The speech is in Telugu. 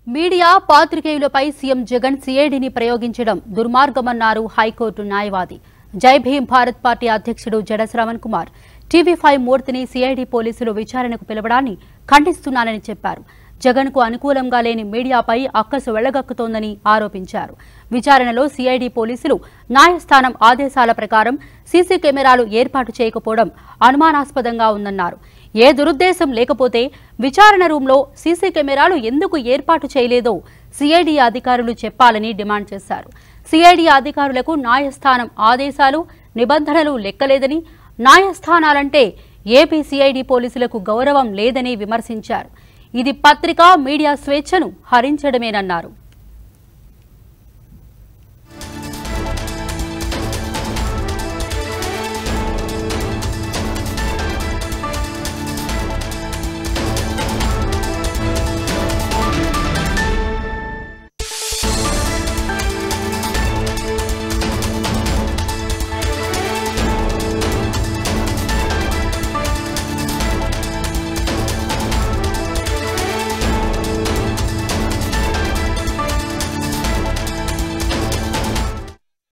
మీడియా పాత్రికేయులపై సీఎం జగన్ సిఐడిని ప్రయోగించడం దుర్మార్గమన్నారు హైకోర్టు న్యాయవాది జై భీం భారత్ పార్టీ అధ్యక్షుడు జడ శ్రవణ్ కుమార్ టీవీ ఫైవ్ మూర్తిని సిఐడి పోలీసులు విచారణకు పిలవడాన్ని ఖండిస్తున్నానని చెప్పారు జగన్ కు అనుకూలంగా లేని మీడియాపై అక్కసు వెళ్లగక్కుతోందని ఆరోపించారు విచారణలో సిఐడి పోలీసులు న్యాయస్థానం ఆదేశాల ప్రకారం సీసీ కెమెరాలు ఏర్పాటు చేయకపోవడం అనుమానాస్పదంగా ఉందన్నారు ఏ దురుద్దేశం లేకపోతే విచారణ రూంలో సీసీ కెమెరాలు ఎందుకు ఏర్పాటు చేయలేదో సిఐడి అధికారులు చెప్పాలని డిమాండ్ చేశారు సిఐడి అధికారులకు న్యాయస్థానం ఆదేశాలు నిబంధనలు లెక్కలేదని న్యాయస్థానాలంటే ఏపీ సిఐడి పోలీసులకు గౌరవం లేదని విమర్శించారు ఇది పత్రికా మీడియా స్వేచ్ఛను హరించడమేనన్నారు